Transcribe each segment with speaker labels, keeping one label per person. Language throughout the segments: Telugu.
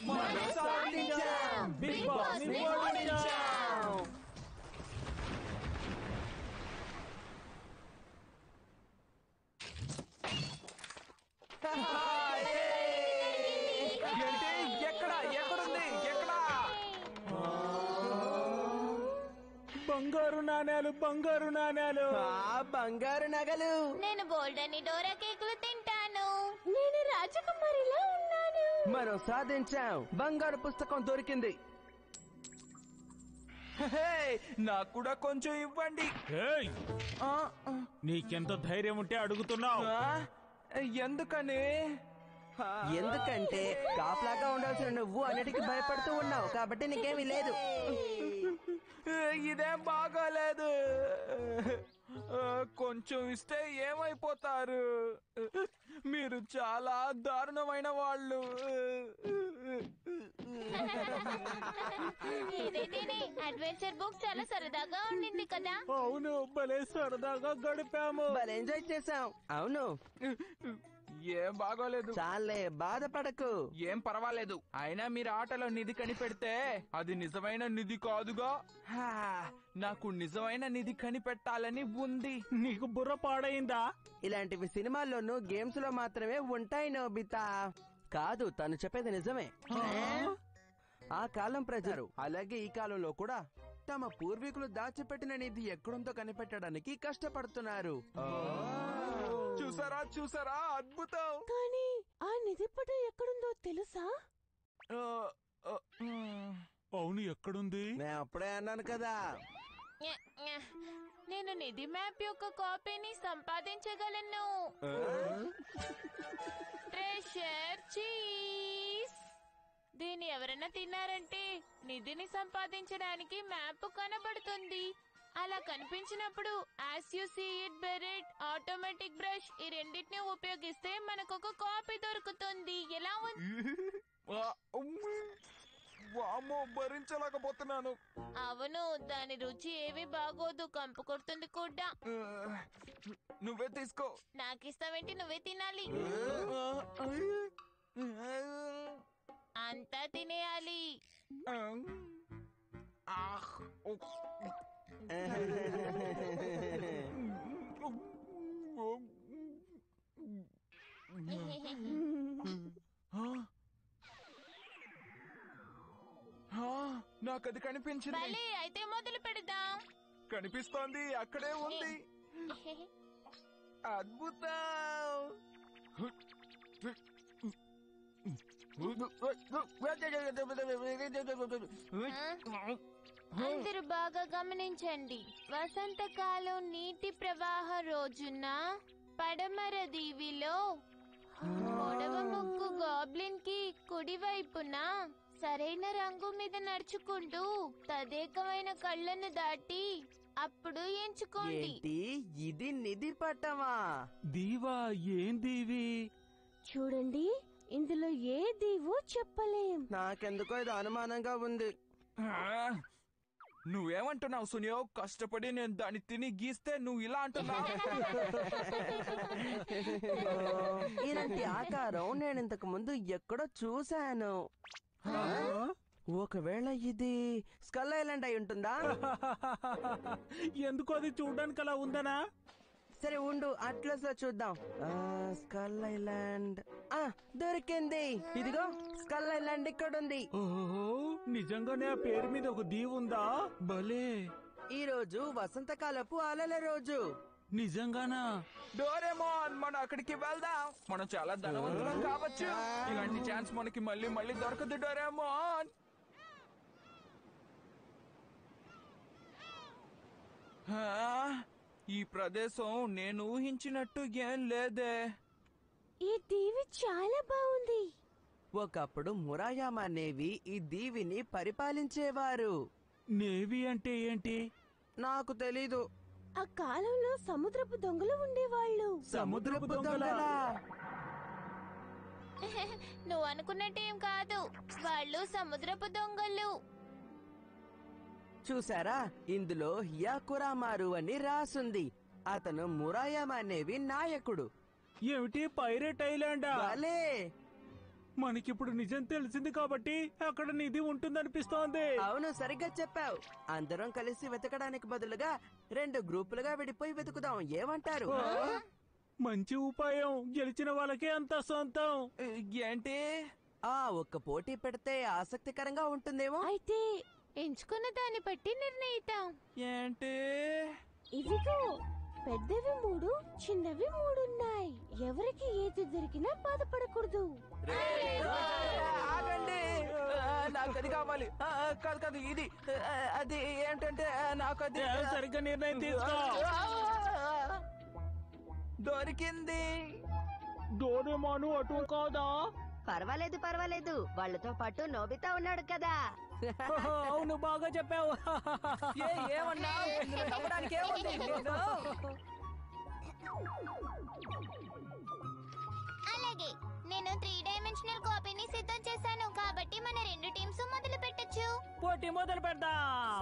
Speaker 1: మనం సాధించాం బిగ్ బాస్ ని ఓడించాం
Speaker 2: ఏంటి ఎక్కడ ఎక్కడుంది ఎక్కడ
Speaker 1: బంగారు నాణేలు బంగారు నాణేలు
Speaker 3: ఆ బంగారు నగలు
Speaker 4: నేను బోల్డ్ అని డోరా కేకులు తింటాను నేను రాజకుమారిలా ఉన్నాను
Speaker 3: మనం సాధించాం బంగారు పుస్తకం దొరికింది
Speaker 2: హే, నాకు కూడా కొంచెం ఇవ్వండి
Speaker 1: ఏయ్,
Speaker 2: ఆ,
Speaker 1: నీకెంత ధైర్యం ఉంటే అడుగుతున్నావు
Speaker 2: ఆ, ఎందుకని ఆ,
Speaker 3: ఎందుకంటే కాఫలాగా ఉండాల్సిన నువ్వు అన్నిటికీ భయపడుతూ ఉన్నావు కాబట్టి నీకేమీ లేదు
Speaker 2: ఇదేం బాగోలేదు ఆ, కొంచెం ఇస్తే ఏమైపోతారు మీరు చాలా దారుణమైన వాళ్ళు
Speaker 4: ఏదైతేనే అడ్వెంచర్ బుక్ చాలా సరదాగా ఉండింది కదా
Speaker 1: అవును భలే సరదాగా గడిపాము
Speaker 3: భలే ఎంజాయ్ చేసాం అవును
Speaker 2: ఏం బాగోలేదు
Speaker 3: చాలే బాధపడకు
Speaker 2: ఏం పర్వాలేదు అయినా మీరు ఆటలో నిధి కనిపెడితే అది నిజమైన నిధి కాదుగా హా, నాకు నిజమైన నిధి కనిపెట్టాలని ఉంది
Speaker 1: నీకు బుర్ర పాడైందా
Speaker 3: ఇలాంటివి సినిమాల్లోనూ గేమ్స్ లో మాత్రమే ఉంటాయి నోబితా కాదు తను చెప్పేది నిజమే ఆ కాలం ప్రజలు అలాగే ఈ కాలంలో కూడా తమ పూర్వీకులు దాచిపెట్టిన నిధి ఎక్కడుందో కనిపెట్టడానికి కష్టపడుతున్నారు
Speaker 2: చూసారా చూసారా అద్భుతం
Speaker 5: కానీ ఆ నిధి పటం ఎక్కడుందో తెలుసా
Speaker 2: ఆ, ఆ, మ్.
Speaker 1: అవును ఎక్కడుంది
Speaker 3: నేను అప్పుడే అన్నాను కదా
Speaker 4: న్య, న్య. నేను నిధి మ్యాప్ యొక్క కాపీని సంపాదించగలను ట్రెషర్ చీజ్ దీన్ని ఎవరైనా తిన్నారంటే నిధిని సంపాదించడానికి మ్యాప్ కనబడుతుంది అలా కనిపించినప్పుడు యాస్ యు సీ ఇట్ బెరెట్ ఆటోమేటిక్ బ్రష్ ఈ రెండింటిని ఉపయోగిస్తే మనకు ఒక కాపీ దొరుకుతుంది ఎలా ఉంది
Speaker 2: ఆ, ఉమ్. వామ్మో భరించలేకపోతున్నాను
Speaker 4: అవును దాని రుచి ఏవి బాగోదు కంపు కొడుతుంది కూడా
Speaker 2: ఆ, నువ్వే తీసుకో
Speaker 4: నాకిస్తావేంటి నువ్వే తినాలి అంతా తినేయాలి
Speaker 2: ఆహ్. ఆ, నాకు అది కనిపించింది
Speaker 4: భలే అయితే మొదలు పెడదాం
Speaker 2: కనిపిస్తోంది అక్కడే ఉంది అద్భుతం
Speaker 4: అందరూ బాగా గమనించండి వసంతకాలం నీటి ప్రవాహ రోజున పడమర దీవిలో పొడవ ముక్కు గాబ్లిన్ కి కుడివైపున సరైన రంగు మీద నడుచుకుంటూ తదేకమైన కళ్ళను దాటి అప్పుడు ఎంచుకోండి
Speaker 3: ఏంటి ఇది నిధి పట్టమా
Speaker 1: దీవా ఏం దీవి
Speaker 5: చూడండి ఇందులో ఏ దీవో చెప్పలేం
Speaker 3: నాకెందుకో ఇది అనుమానంగా ఉంది
Speaker 2: ఆ, నువ్వేమంటున్నావు సునియో కష్టపడి నేను దాన్ని తిని గీస్తే నువ్వు ఇలా అంటున్నావు
Speaker 3: ఇలాంటి ఆకారం నేను ఇంతకు ముందు ఎక్కడో చూశాను ఒకవేళ ఇది స్కల్ ఐలాండ్ అయి ఉంటుందా
Speaker 1: ఎందుకు అది చూడడానికి అలా ఉందనా
Speaker 3: సరే ఉండు అట్లస్ లో చూద్దాం ఆ, స్కల్ ఐలాండ్ ఆ దొరికింది ఇదిగో స్కల్ ఐలాండ్ ఇక్కడ ఉంది
Speaker 1: ఓహో నిజంగానే ఆ పేరు మీద ఒక దీవి ఉందా భలే
Speaker 3: ఈ రోజు వసంతకాలపు అలల రోజు
Speaker 1: నిజంగానా
Speaker 2: డోరేమోన్ మనం అక్కడికి వెళ్దాం మనం చాలా ధనవంతులం కావచ్చు ఇలాంటి ఛాన్స్ మనకి మళ్ళీ మళ్ళీ దొరకదు డోరేమోన్ ఆ, ఈ ప్రదేశం నేను ఊహించినట్టు ఏం లేదే
Speaker 5: ఈ దీవి చాలా బాగుంది
Speaker 3: ఒకప్పుడు మురాయామా నేవి ఈ దీవిని పరిపాలించేవారు
Speaker 1: నేవీ అంటే ఏంటి
Speaker 3: నాకు తెలీదు
Speaker 5: ఆ కాలంలో సముద్రపు దొంగలు ఉండేవాళ్ళు
Speaker 1: సముద్రపు దొంగలా?
Speaker 4: నువ్వు అనుకున్నట్టేం కాదు వాళ్ళు సముద్రపు దొంగలు
Speaker 3: చూసారా ఇందులో హియాకురామారు అని రాసుంది అతను మురాయామా నేవి నాయకుడు
Speaker 1: ఏమిటి పైరేట్ ఐలాండా
Speaker 3: భలే
Speaker 1: మనకిప్పుడు నిజం తెలిసింది కాబట్టి అక్కడ నిధి ఉంటుందనిపిస్తోంది
Speaker 3: అవును సరిగ్గా చెప్పావు అందరం కలిసి వెతకడానికి బదులుగా రెండు గ్రూపులుగా విడిపోయి వెతుకుదాం ఏమంటారు
Speaker 1: మంచి ఉపాయం గెలిచిన వాళ్ళకే అంత సొంతం
Speaker 2: ఏంటి
Speaker 3: ఆ ఒక్క పోటీ పెడితే ఆసక్తికరంగా ఉంటుందేమో
Speaker 5: అయితే
Speaker 4: ఎంచుకున్న దాన్ని బట్టి నిర్ణయిద్దాం
Speaker 2: ఏంటి
Speaker 5: ఇదిగో పెద్దవి మూడు చిన్నవి మూడు ఉన్నాయి ఎవరికి ఏది దొరికినా బాధపడకూడదు
Speaker 2: ఆగండి ఆ, నాకు అది కావాలి ఆ, కాదు కాదు ఇది ఆ, అది ఏంటంటే ఆ, నాకు అది
Speaker 1: ఏ, సరిగ్గా నిర్ణయం తీసుకో
Speaker 2: దొరికింది
Speaker 1: డోరేమాను అటు కాదా
Speaker 6: పర్వాలేదు పర్వాలేదు వాళ్ళతో పాటు నోబితా ఉన్నాడు కదా
Speaker 1: అవును బాగా చెప్పావు
Speaker 2: ఏ, ఏమన్నా ఇందులో నవ్వడానికి ఏముంది నేను-
Speaker 7: అలాగే నేను త్రీ డైమెన్షనల్ కాపీని సిద్ధం చేశాను కాబట్టి మన రెండు టీమ్స్ మొదలు పెట్టొచ్చు
Speaker 1: పోటీ మొదలు పెడదాం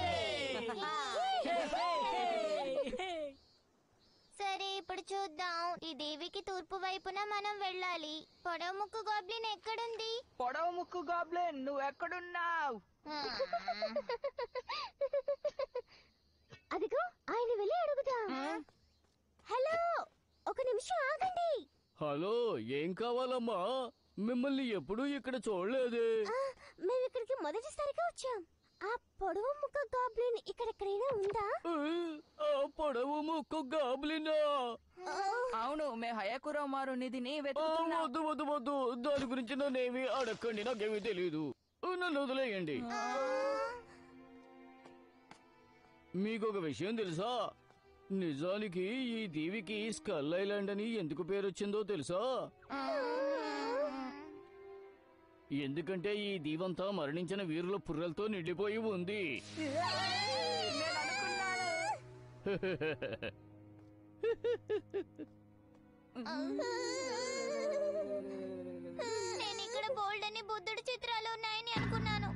Speaker 7: సరే ఇప్పుడు చూద్దాం ఈ దేవికి తూర్పు వైపున మనం వెళ్ళాలి పొడవు ముక్కు గాబ్లిన్ ఎక్కడుంది
Speaker 2: పొడవు ముక్కు గాబ్లెన్ నువ్వు ఎక్కడున్నావు
Speaker 5: అదిగో ఆయన వెళ్ళి అడుగుదాం హలో ఒక నిమిషం ఆగండి
Speaker 8: హలో ఏం కావాలమ్మా మిమ్మల్ని ఎప్పుడూ ఇక్కడ చూడలేదే
Speaker 5: ఆ, మేము ఇక్కడికి మొదటిసారిగా వచ్చాం ఆ పొడవు ముక్క గాబ్లిన్ ఇక్కడెక్కడైనా ఉందా
Speaker 8: ఏ, ఆ పొడవు ముక్కు గాబ్లినా
Speaker 2: అవును మే హయకురో మారు నిధిని
Speaker 8: ఆ,
Speaker 2: వెతుకుతున్నా
Speaker 8: వద్దు వద్దు వద్దు దాని గురించి నన్నేమి అడగండి నాకేమీ తెలియదు నన్ను వదిలేయండి మీకు ఒక విషయం తెలుసా నిజానికి ఈ దీవికి స్కల్ ఐలాండ్ అని ఎందుకు పేరు వచ్చిందో తెలుసా ఎందుకంటే ఈ దీవంతా మరణించిన వీరుల పుర్రలతో నిండిపోయి ఉంది
Speaker 7: నేను ఇక్కడ బోల్డ్ అని బుద్ధుడి చిత్రాలు ఉన్నాయని అనుకున్నాను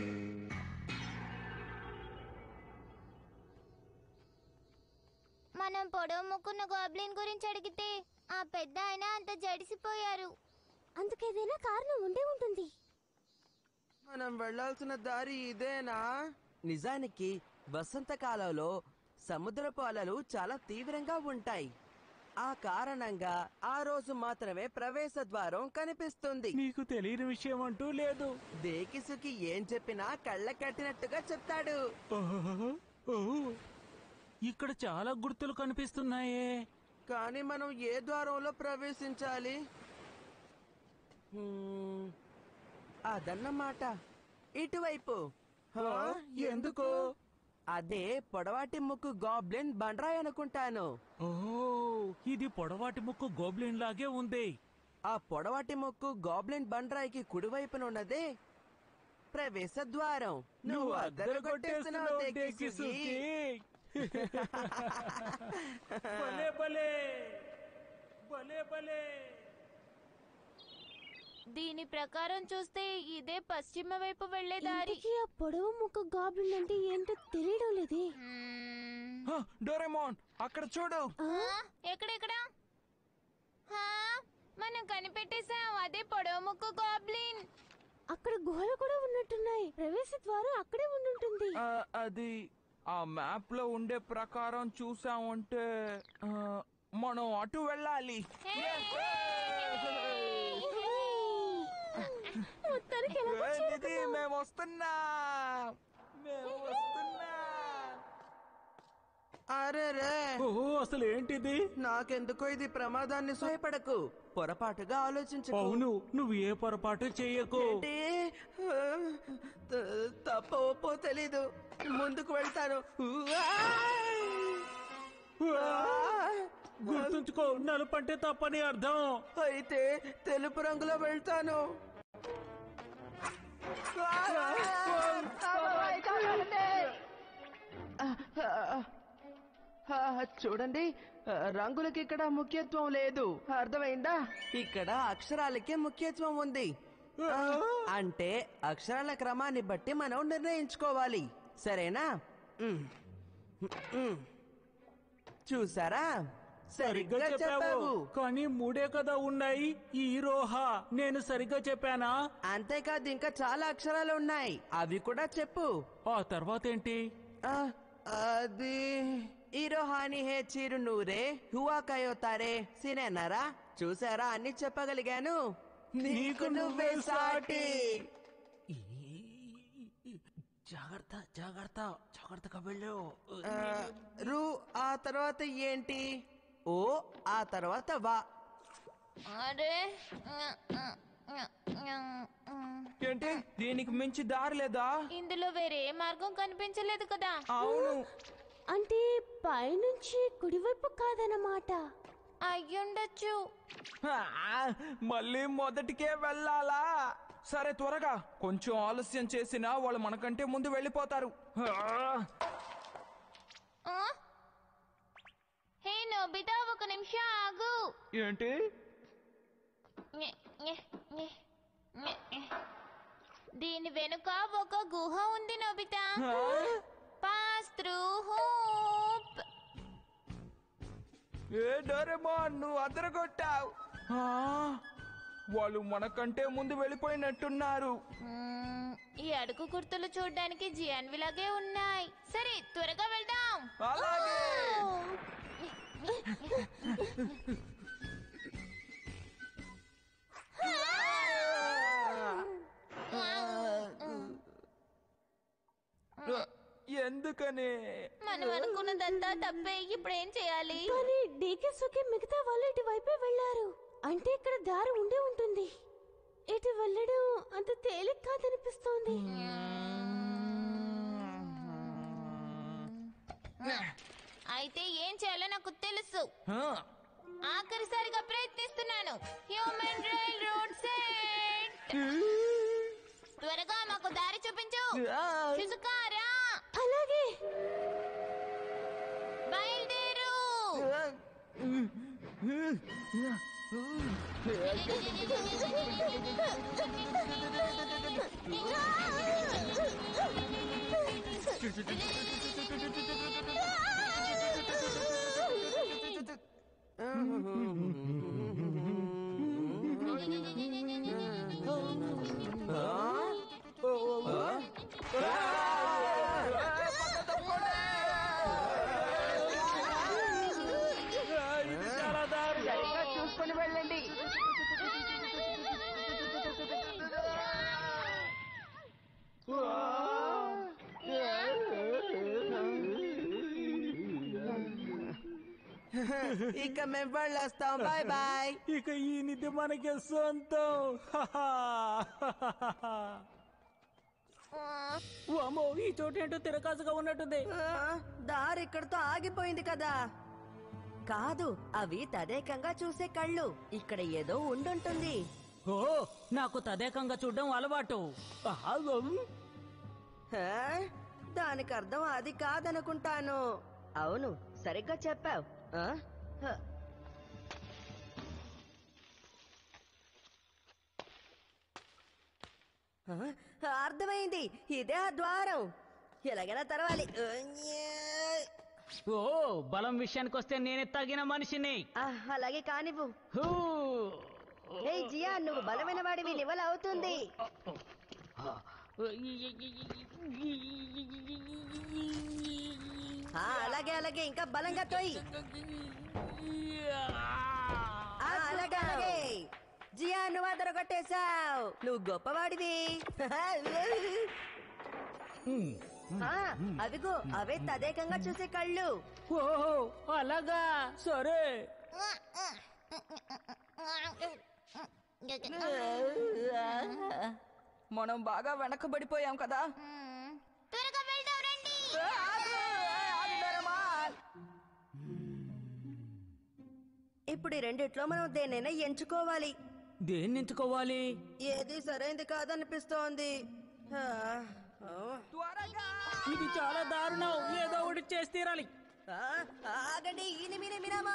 Speaker 7: మనం పొడవు ముక్కున్న గాబ్లిన్ గురించి అడిగితే ఆ పెద్ద ఆయన అంత జడిసిపోయారు
Speaker 5: అందుకేదైనా కారణం ఉండే ఉంటుంది
Speaker 3: మనం వెళ్ళాల్సిన దారి ఇదేనా నిజానికి వసంతకాలంలో సముద్రపు అలలు చాలా తీవ్రంగా ఉంటాయి ఆ కారణంగా ఆ రోజు మాత్రమే ప్రవేశ ద్వారం కనిపిస్తుంది
Speaker 1: నీకు తెలియని విషయం అంటూ లేదు
Speaker 3: దేకిసుకి ఏం చెప్పినా కళ్ళ కట్టినట్టుగా చెప్తాడు
Speaker 1: ఓహ్, ఓహ్. ఇక్కడ చాలా గుర్తులు కనిపిస్తున్నాయే
Speaker 3: కానీ మనం ఏ ద్వారంలో ప్రవేశించాలి హ్మ్, అదన్నమాట ఇటువైపు హా, ఎందుకు అదే పొడవాటి ముక్కు గాబ్లిన్ బండ్రాయ్ అనుకుంటాను
Speaker 1: ఓ ఇది పొడవాటి ముక్కు గోబ్లిన్ లాగే ఉంది
Speaker 3: ఆ పొడవాటి ముక్కు గాబ్లిన్ బండ్రాయికి కుడివైపున ఉన్నదే ప్రవేశ ద్వారం నువ్వు అద్దరు కొట్టేస్తున్నావు దేకిసుకి.
Speaker 1: భలే భలే భలే భలే
Speaker 4: దీని ప్రకారం చూస్తే ఇదే పశ్చిమ వైపు వెళ్లే దారి
Speaker 5: ఇంతకీ ఆ పొడవు ముక్క గాబ్లిన్ అంటే ఏంటో తెలియడం లేదే
Speaker 2: హ, డోరేమోన్ అక్కడ చూడు
Speaker 4: ఆ, ఎక్కడెక్కడ హా, మనం కనిపెట్టేశాం అదే పొడవు ముక్కు గాబ్లిన్
Speaker 5: అక్కడ గుహలు కూడా ఉన్నట్టున్నాయి ప్రవేశ ద్వారం అక్కడే ఉండుంటుంది
Speaker 2: ఆ, అది ఆ మ్యాప్ లో ఉండే ప్రకారం చూసామంటే ఆ, మనం అటు వెళ్ళాలి
Speaker 5: మొత్తానికి ఎలా
Speaker 2: ఏ, నిధి మేము వస్తున్నా మేము వస్తున్నా
Speaker 3: అరే రే
Speaker 1: ఓ అసలు ఏంటిది
Speaker 3: నాకెందుకో ఇది ప్రమాదాన్ని సహాయపడకు పొరపాటుగా ఆలోచించకు
Speaker 1: అవును నువ్వు ఏ పొరపాటు చెయ్యకు
Speaker 3: ఏంటి? త- తప్ప ఒప్పో తెలీదు ముందుకు వెళ్తాను
Speaker 1: గుర్తుంచుకో నలుపంటే తప్పని అర్థం
Speaker 3: అయితే తెలుపు రంగులో వెళ్తాను చూడండి రంగులకి ఇక్కడ ముఖ్యత్వం లేదు అర్థమైందా ఇక్కడ అక్షరాలకే ముఖ్యత్వం ఉంది అంటే అక్షరాల క్రమాన్ని బట్టి మనం నిర్ణయించుకోవాలి సరేనా ఉమ్. ఉమ్. చూసారా
Speaker 1: సరిగ్గా చెప్పావు కానీ మూడే కదా ఉన్నాయి ఈ రోహా నేను సరిగ్గా చెప్పానా
Speaker 3: అంతేకాదు ఇంకా చాలా అక్షరాలు ఉన్నాయి అవి కూడా చెప్పు
Speaker 1: ఆ తర్వాత ఏంటి
Speaker 3: ఆ, అది ఇరోహాని హే చీరు నూరే హువా కయోతారే సినేనరా చూసారా అన్ని చెప్పగలిగాను నీకు నువ్వే సాటి
Speaker 1: జాగ్రత్త జాగ్రత్త జాగ్రత్తగా వెళ్ళు
Speaker 3: ఆ, రు ఆ తర్వాత ఏంటి ఓ ఆ తర్వాత వా
Speaker 4: అరే
Speaker 2: ఏంటి దీనికి మించి దారి లేదా
Speaker 4: ఇందులో వేరే ఏ మార్గం కనిపించలేదు కదా
Speaker 2: అవును
Speaker 5: అంటే పైనుంచి కుడివైపు కాదన్నమాట
Speaker 4: అయ్యుండొచ్చు
Speaker 2: ఆ, మళ్ళీ మొదటికే వెళ్ళాలా సరే త్వరగా కొంచెం ఆలస్యం చేసినా వాళ్ళు మనకంటే ముందు వెళ్ళిపోతారు ఆ,
Speaker 4: ఆ? హే నోబితా ఒక నిమిషం ఆగు
Speaker 2: ఏంటి
Speaker 4: ఞె, ఞె, ఞె, ఞె, ఞె. దీని వెనుక ఒక గుహ ఉంది నోబితా పాస్ త్రూ హోప్
Speaker 2: ఏ డోరేమోన్ నువ్వు అదరగొట్టావు ఆ, వాళ్ళు మనకంటే ముందు వెళ్ళిపోయినట్టున్నారు
Speaker 4: మ్మ్, ఈ అడుగు గుర్తులు చూడడానికి జియాన్విలాగే ఉన్నాయి సరే త్వరగా వెళ్దాం
Speaker 2: అలాగే ఎందుకని
Speaker 4: మనం అనుకున్నదంతా తప్పే ఇప్పుడు ఏం చేయాలి
Speaker 5: కానీ డీకేసుకి మిగతా వాళ్ళు ఇటు వైపే వెళ్ళారు అంటే ఇక్కడ దారి ఉండే ఉంటుంది ఇటు వెళ్ళడం అంత తేలిక కాదనిపిస్తోంది
Speaker 4: అయితే ఏం చేయాలో నాకు తెలుసు
Speaker 2: ఆ,
Speaker 4: ఆఖరిసారిగా ప్రయత్నిస్తున్నాను హ్యూమన్ రైల్ రోడ్ సెట్ త్వరగా మాకు దారి చూపించు
Speaker 2: ఆ,
Speaker 4: చిసుకారా
Speaker 5: అలాగే
Speaker 4: బయలుదేరు
Speaker 1: ఇది చాలా దారుణం
Speaker 3: సరిగ్గా చూసుకొని వెళ్ళండి ఇక మేము వెళ్ళొస్తాం బాయ్ బాయ్
Speaker 1: ఇక ఈ నిధి మనకి సొంతం
Speaker 8: అమ్మో ఈ చోటు ఏంటో తిరకాసుగా ఉన్నట్టుంది
Speaker 6: ఆ, దారి ఇక్కడతో ఆగిపోయింది కదా కాదు అవి తదేకంగా చూసే కళ్ళు ఇక్కడ ఏదో ఉండుంటుంది
Speaker 8: ఓ నాకు తదేకంగా చూడడం అలవాటు
Speaker 6: హా? దానికి అర్థం అది కాదనుకుంటాను అవును సరిగ్గా చెప్పావు ఆ? హ. ఆ, అర్థమైంది ఇదే ఆ ద్వారం ఎలాగైనా తెరవాలి
Speaker 8: ఓ బలం విషయానికి వస్తే నేనే తగిన మనిషిని
Speaker 6: ఆ, అలాగే కానివ్వు
Speaker 8: హూ.
Speaker 6: హే జియా నువ్వు బలమైన వాడివి నివల అవుతుంది ఆ, అలాగే అలాగే ఇంకా బలంగా తోయి ఆ, అలాగే అలాగే జియా నువ్వు అదరగొట్టేశావు నువ్వు గొప్పవాడివి ఆ, అవిగో అవే తదేకంగా చూసే కళ్ళు
Speaker 8: ఓ అలాగా సరే
Speaker 2: మనం బాగా వెనకబడిపోయాం కదా
Speaker 4: మ్మ్. త్వరగా వెళ్దాం రండి
Speaker 6: ఇప్పుడు ఈ రెండిట్లో మనం దేనైనా ఎంచుకోవాలి
Speaker 8: దేన్ని ఎంచుకోవాలి
Speaker 6: ఏది సరైంది కాదనిపిస్తోంది ఆ, ఆ,
Speaker 8: ఇది చాలా దారుణం ఏదో ఒకటి చేసి తీరాలి
Speaker 6: ఆ, ఆగండి ఇనిమిని మినమా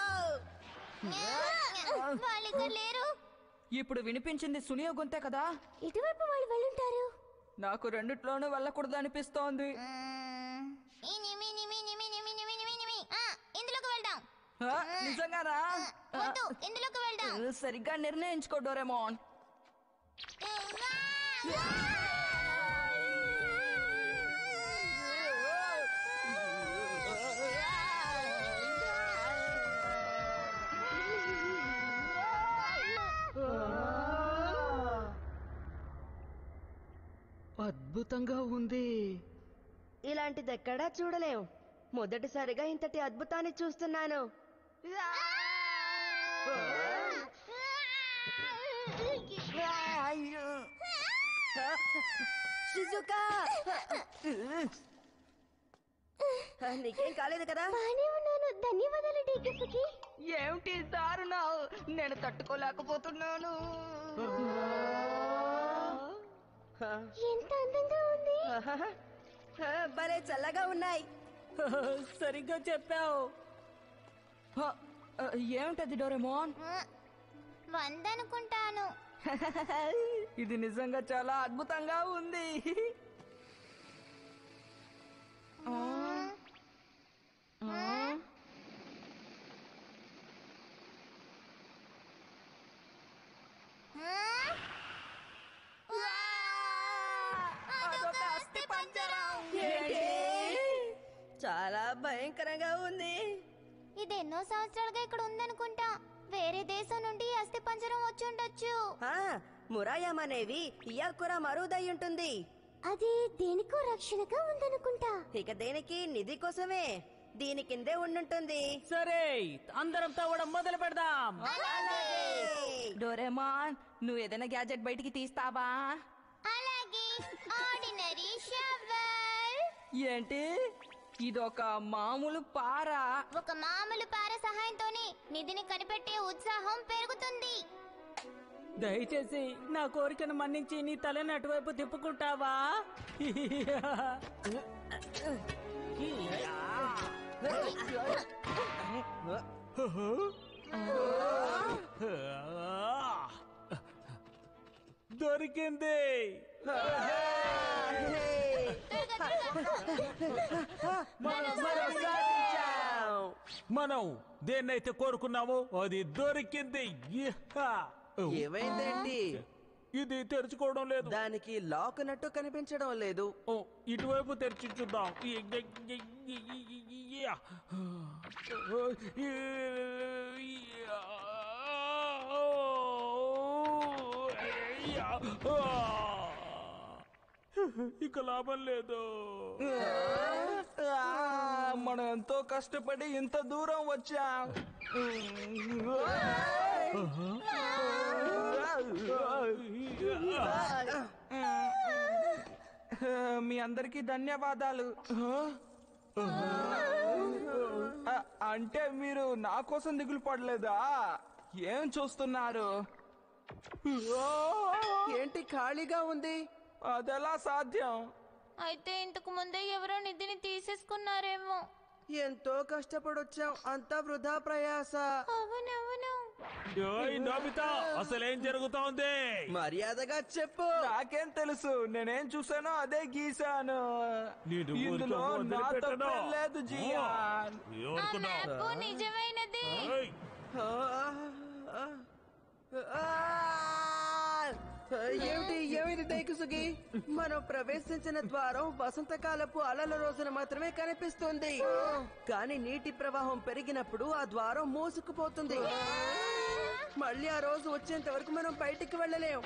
Speaker 7: వాళ్ళు ఇక్కడ లేరు
Speaker 2: ఇప్పుడు వినిపించింది సునియో గొంతే కదా
Speaker 5: ఇటువైపు వాళ్ళు వెళ్ళుంటారు
Speaker 2: నాకు రెండిట్లోనూ వెళ్ళకూడదు అనిపిస్తోంది
Speaker 7: మ్మ్. ఇనిమి, నిమి, నిమి, నిమి, నిమి, నిమి, నిమి. ఆ, ఇందులోకి వెళ్దాం
Speaker 6: ఆ, నిజంగానా
Speaker 7: వద్దు ఇందులోకి వెళ్దాం
Speaker 6: సరిగ్గా నిర్ణయించుకో డోరేమోన్
Speaker 1: అద్భుతంగా ఉంది
Speaker 6: ఇలాంటిది ఎక్కడా చూడలేం మొదటిసారిగా ఇంతటి అద్భుతాన్ని చూస్తున్నాను షిజుకా నీకేం కాలేదు కదా
Speaker 5: బానే ఉన్నాను ధన్యవాదాలు డీకేసుకి
Speaker 6: ఏమిటి దారుణం నేను తట్టుకోలేకపోతున్నాను
Speaker 5: ఎంత అందంగా ఉంది
Speaker 6: భలే చల్లగా ఉన్నాయి
Speaker 1: సరిగ్గా చెప్పావు
Speaker 6: ఏమిటది డోరేమోన్
Speaker 7: వందనుకుంటాను
Speaker 6: ఇది నిజంగా చాలా అద్భుతంగా ఉంది ఆ? ఆ? అదొక అస్థిపంజరం. చాలా భయంకరంగా ఉంది
Speaker 7: ఇది ఎన్నో సంవత్సరాలుగా ఇక్కడ ఉందనుకుంటా వేరే దేశం నుండి ఈ అస్థి పంజరం వచ్చి ఉండొచ్చు
Speaker 6: ఆ, మురాయం అనేవి ఇయాకుర మరుదై ఉంటుంది
Speaker 5: అది దేనికో రక్షణగా ఉందనుకుంటా
Speaker 6: ఇక దేనికి నిధి కోసమే దీని కిందే ఉండుంటుంది
Speaker 1: సరే అందరం తవ్వడం మొదలు పెడదాం
Speaker 6: డోరేమాన్ నువ్వు ఏదైనా గ్యాజెట్ బయటికి తీస్తావా
Speaker 7: అలాగే ఆర్డినరీ షవర్
Speaker 6: ఏంటి ఇదొక మామూలు పార
Speaker 7: ఒక మామూలు పార సహాయంతోనే నిధిని కనిపెట్టే ఉత్సాహం పెరుగుతుంది
Speaker 1: దయచేసి నా కోరికను మన్నించి నీ తలని అటువైపు తిప్పుకుంటావా దొరికింది మనం దేన్నైతే కోరుకున్నామో అది దొరికింది ఇహా.
Speaker 3: ఏమైందేంటి
Speaker 1: ఇది తెరుచుకోవడం లేదు
Speaker 3: దానికి లాక్ నట్టు కనిపించడం లేదు
Speaker 1: ఓ ఇటువైపు తెరిచి చూద్దాం ఇక లాభం లేదు
Speaker 2: మనం ఎంతో కష్టపడి ఇంత దూరం వచ్చాం మీ అందరికీ ధన్యవాదాలు ఆ, అంటే మీరు నా కోసం దిగులు పడలేదా ఏం చూస్తున్నారు
Speaker 3: ఏంటి ఖాళీగా ఉంది
Speaker 2: అదెలా సాధ్యం
Speaker 4: అయితే ఇంతకు ముందే ఎవరో నిధిని తీసేసుకున్నారేమో
Speaker 3: ఎంతో కష్టపడొచ్చాం అంతా వృధా ప్రయాస
Speaker 4: అవునవును
Speaker 1: ఓయ్ నోబితా అసలేం జరుగుతోంది
Speaker 3: మర్యాదగా చెప్పు
Speaker 2: నాకేం తెలుసు నేనేం చూసానో అదే గీసాను
Speaker 1: నేను
Speaker 2: ఇందులో
Speaker 1: ఊరికే
Speaker 2: నా
Speaker 1: వదిలిపెట్టను.
Speaker 2: తప్పేం లేదు జియాన్
Speaker 4: ఆ
Speaker 1: ఎవరుకున్నావు?
Speaker 4: మ్యాప్ నిజమైనది
Speaker 1: ఏయ్,
Speaker 3: ఆ, ఆ, ఆ, ఏమిటి ఏమిటి దైకుసుగి మనం ప్రవేశించిన ద్వారం వసంతకాలపు అలల రోజున మాత్రమే కనిపిస్తుంది కానీ నీటి ప్రవాహం పెరిగినప్పుడు ఆ ద్వారం మూసుకుపోతుంది మళ్ళీ ఆ రోజు వచ్చేంత వరకు మనం బయటికి వెళ్ళలేం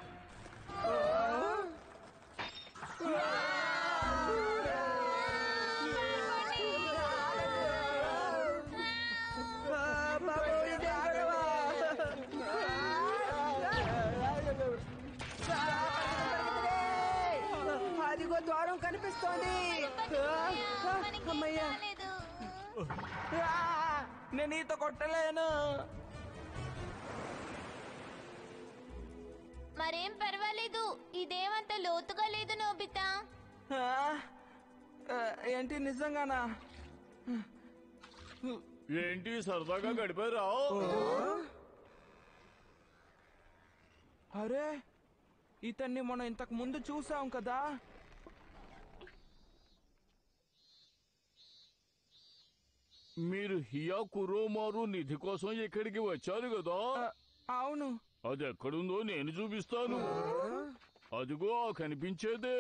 Speaker 3: ఆ, బాబు, ఇదేం గొడవ? అదిగో ద్వారం కనిపిస్తోంది ఆ,
Speaker 4: మనకి
Speaker 3: అమ్మయ్యా
Speaker 4: కాలేదు.
Speaker 2: ఆ, నేను ఈత కొట్టలేను
Speaker 4: మరేం పర్వాలేదు ఇదేమంత లోతుగా లేదు నోబితా
Speaker 2: ఆ, ఆ, ఏంటి నిజంగానా
Speaker 8: ఏంటి సరదాగా గడిపారావు
Speaker 2: అరే ఇతన్ని మనం ఇంతకు ముందు చూసాం కదా
Speaker 8: మీరు హియా కురోమారు నిధి కోసం ఇక్కడికి వచ్చారు కదా
Speaker 2: ఆ, అవును
Speaker 8: అది ఎక్కడుందో నేను చూపిస్తాను అదిగో ఆ కనిపించేదే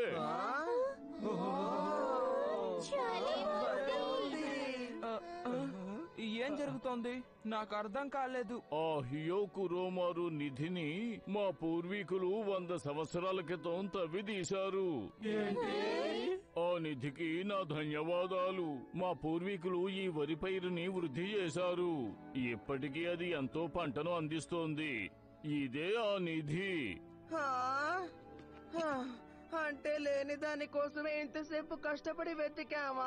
Speaker 2: ఆ, ఆ, ఏం జరుగుతోంది నాకు అర్థం కాలేదు
Speaker 8: ఆ హియో కురోమారు నిధిని మా పూర్వీకులు వంద సంవత్సరాల క్రితం తవ్వి తీశారు ఆ నిధికి నా ధన్యవాదాలు మా పూర్వీకులు ఈ వరి పైరుని వృద్ధి చేశారు ఇప్పటికీ అది ఎంతో పంటను అందిస్తోంది ఇదే ఆ నిధి
Speaker 3: హా? హా, అంటే లేని దాని కోసమే ఇంతసేపు కష్టపడి వెతికామా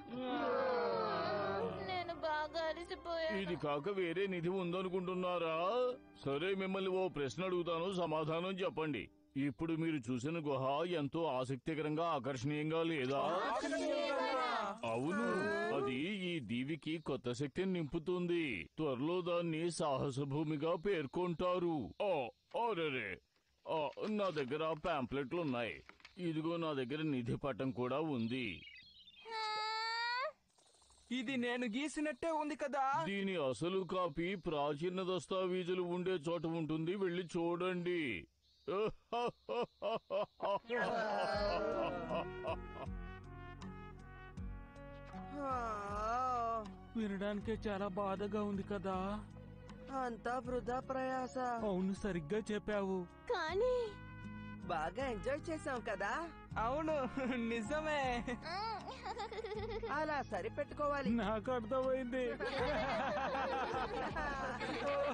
Speaker 4: నేను బాగా అలసిపోయాను
Speaker 8: ఇది కాక వేరే నిధి ఉందనుకుంటున్నారా సరే మిమ్మల్ని ఓ ప్రశ్న అడుగుతాను సమాధానం చెప్పండి ఇప్పుడు మీరు చూసిన గుహ ఎంతో ఆసక్తికరంగా ఆకర్షణీయంగా లేదా అవును అది ఈ దీవికి కొత్త శక్తిని నింపుతుంది త్వరలో దాన్ని సాహస భూమిగా పేర్కొంటారు ఓ ఓరే నా దగ్గర పాంప్లెట్లు ఉన్నాయి ఇదిగో నా దగ్గర నిధి పట్టం కూడా ఉంది
Speaker 2: ఇది నేను గీసినట్టే ఉంది కదా
Speaker 8: దీని అసలు కాపీ ప్రాచీన దస్తావీజులు ఉండే చోట ఉంటుంది వెళ్ళి చూడండి
Speaker 3: హా,
Speaker 1: వినడానికే చాలా బాధగా ఉంది కదా
Speaker 3: అంతా వృధా ప్రయాస
Speaker 1: అవును సరిగ్గా చెప్పావు
Speaker 5: కానీ
Speaker 3: బాగా ఎంజాయ్ చేసాం కదా
Speaker 2: అవును నిజమే
Speaker 3: అలా సరిపెట్టుకోవాలి
Speaker 1: నాకు అర్థమైంది